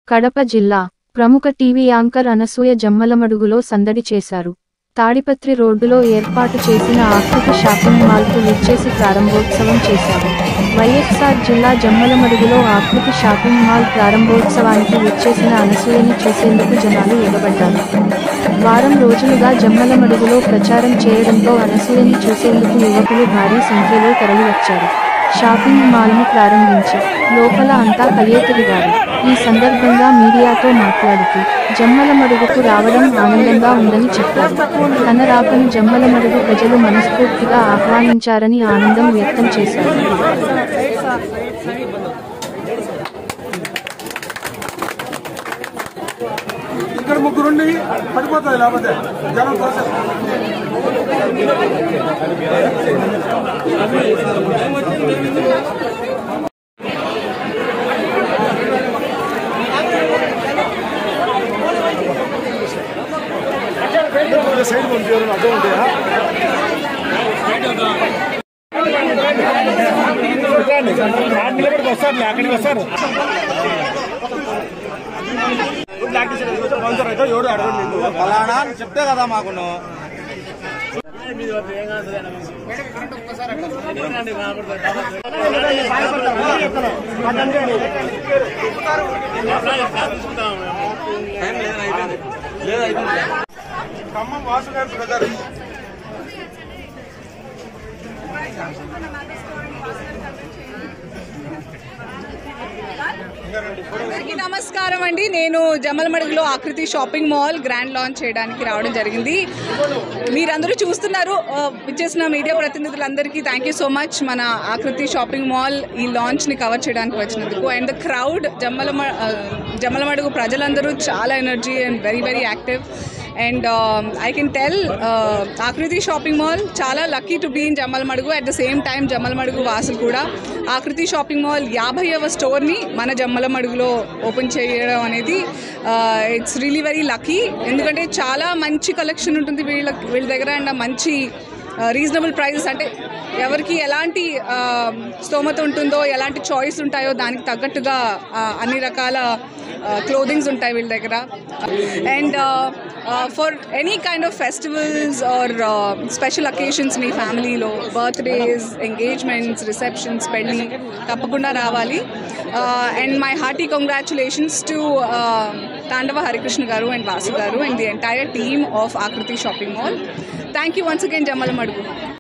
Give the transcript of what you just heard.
కడప జిల్లా ప్రముఖ TV anchor Anasuya జమ్మలమడుగులో సందడి చేశారు తాడిపత్రి రోడ్డులో ఏర్పాటు చేసిన ఆకృతి షాపింగ్ మాల్కు విచ్చేసి ప్రారంభోత్సవం చేశారు వైఎస్ఆర్ జిల్లా జమ్మలమడుగులో ఆకృతి షాపింగ్ మాల్ ప్రారంభోత్సవానికి విచ్చేసిన అనసూయని చూసేందుకు జనాలు ఎగబడ్డారు వారం రోజులుగా జమ్మలమడుగులో ప్రచారం చేయడంతో అనసూయని చూసేందుకు యువకులు భారీ సంఖ్యలో తరలివచ్చారు షాపింగ్ మాల్ను ప్రారంభించి లోపల అంతా కలియతిరిగారు ఈ సందర్భంగా మీడియాతో మాట్లాడుతూ జమ్మలమడుగుకు రావడం ఆనందంగా ఉందని చెప్పారు తన రాకను జమ్మలమడుగు ప్రజలు మనస్ఫూర్తిగా ఆహ్వానించారని ఆనందం వ్యక్తం చేశారు ఇక్కడ ముగ్గురుండి పడిపోతుంది లేకపోతే జనం తోసేస్తారు. సైడ్ పంపించారు అర్థం ఉంటాయా నిలబడికి వస్తారు అక్కడికి వస్తారు ఎవడు అడగండి ఫలానా అని చెప్తే కదా మాకు ఖమ్మం వాసు గారు బ్రదర్ అందరికీ నమస్కారం అండి నేను జమ్మలమడుగులో ఆకృతి షాపింగ్ మాల్ గ్రాండ్ లాంచ్ చేయడానికి రావడం జరిగింది మీరందరూ చూస్తున్నారు ఆ, ఇచ్చేసిన మీడియా ప్రతినిధులందరికీ థ్యాంక్ యూ సో మచ్ మన ఆకృతి షాపింగ్ మాల్ ఈ లాంచ్ని కవర్ చేయడానికి వచ్చినందుకు అండ్ ద క్రౌడ్ జమ్మలమ ఆ, జమ్మలమడుగు ప్రజలందరూ చాలా energy and very very active and I can tell Akruthi shopping mall చాలా lucky to be in Jammalamadugu at the same time Jammalamadugu వాసులు కూడా ఆకృతి షాపింగ్ మాల్ యాభైవ స్టోర్ని మన జమ్మలమడుగులో ఓపెన్ చేయడం అనేది ఇట్స్ రియలీ వెరీ లక్కీ ఎందుకంటే చాలా మంచి కలెక్షన్ ఉంటుంది వీళ్ళ వీళ్ళ దగ్గర అండ్ మంచి రీజనబుల్ ప్రైజెస్ అంటే ఎవరికి ఎలాంటి ఆ, స్తోమత ఉంటుందో ఎలాంటి చాయిస్ ఉంటాయో దానికి తగ్గట్టుగా ఆ, అన్ని రకాల క్లోదింగ్స్ ఉంటాయి వీళ్ళ దగ్గర and for any kind of festivals or special occasions మీ ఫ్యామిలీలో బర్త్డేస్ ఎంగేజ్మెంట్స్ రిసెప్షన్స్ పెళ్ళి తప్పకుండా రావాలి and my hearty congratulations to Tandava Harikrishna garu and Vasu garu and the entire team of Akruthi shopping mall thank you once again Jammalamadugu